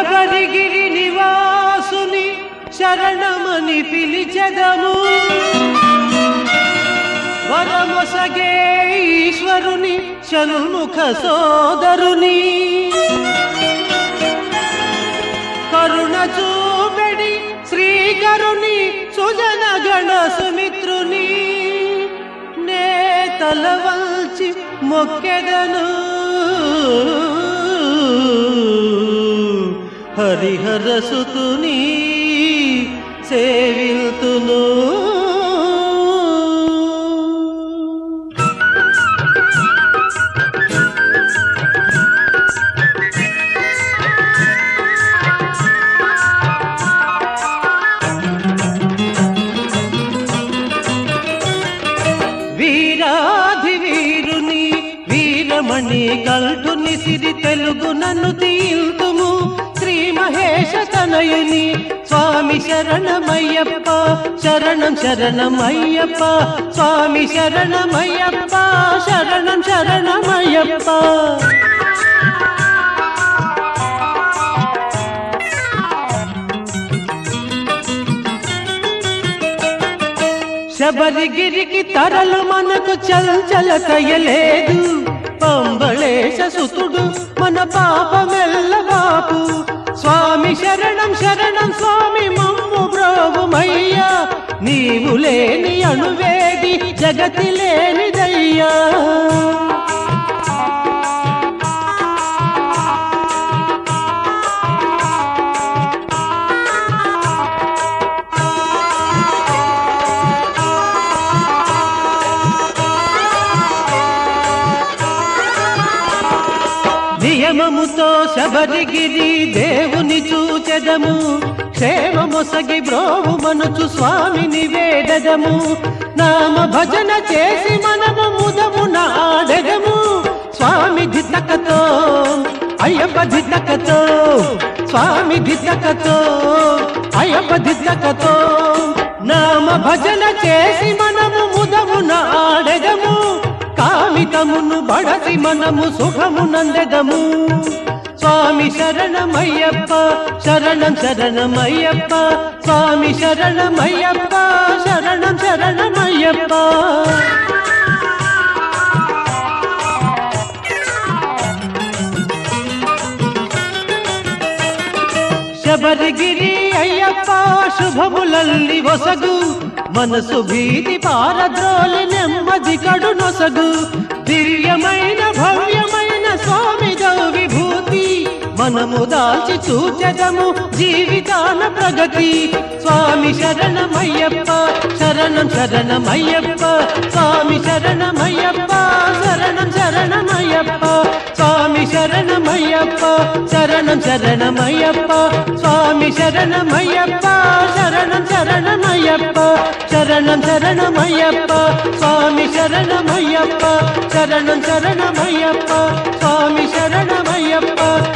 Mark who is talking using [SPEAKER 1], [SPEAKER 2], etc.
[SPEAKER 1] శబరిగిరి నివాసుని శరణమని పిలిచెదము వరమొసగే ఈశ్వరుని షణ్ముఖ సోదరుని కరుణ చూపెడి శ్రీకరుని సుజన గణ సుమిత్రుని నే తల వంచి మొక్కెదను హరిహర సుతుని సేవిల్తును వీరాధి వీరుని వీరమణి కల్టుని సిరి తెలుగు నన్ను తీల్తుము శ్రీ మహేశ తనయుని స్వామి శరణమయ్యప్ప శరణం శరణమయ్యప్ప స్వామి శరణమయ్యప్ప శరణం శరణమయ్యప్ప శబరిగిరికి తరలు మనకు చల్చలకయలేదు పంబళేశ సుతుడు మన పాపమెల్ల బాపు స్వామి శరణం శరణం స్వామి మమ్ము బ్రోవుమయ్యా నీవు లేని అణువేది జగతి లేనిదయ్యా నియమముతో శబరిగిరి దేవుని చూచెదము క్షేమమొసగి బ్రోవు మనుచు స్వామిని వేడదము నామ భజన చేసి మనము ముదము నాడెదము స్వామి ధితకతో అయ్యప్ప ధితకతో స్వామి ధితకతో అయ్యప్ప ధితకతో నామ భజన చేసి మనము ముదము నాడెదము కామితమును బడసి మనము సుఖము నందెదము స్వామి శరణమయ్యప్ప శరణం శరణమయ్యప్ప స్వామి శరణమయ్యప్ప శరణం శరణమయ్యప్ప శబరిగిరి అయ్యప్ప శుభములల్లి ఒసగు మనసు భీతి పారద్రోలి నెమ్మది కడు నొసగు దివ్యమైన భవ్యమైన స్వామి విభూతి మనము దాల్చి చూచదము జీవితాన ప్రగతి స్వామి శరణమయ్యప్ప శరణం శరణమయ్యప్ప స్వామి శరణమయ్యప్ప శరణం శరణమయ్యప్ప స్వామి శరణమయ్యప్ప శరణం శరణమయ్యప్ప స్వామి శరణమయ్యప్ప శరణం శరణమయ్యప్ప శరణం శరణమయ్యప్ప స్వామి శరణమయ్యప్ప శరణం శరణమయ్యప్ప స్వామి శరణమయ్యప్ప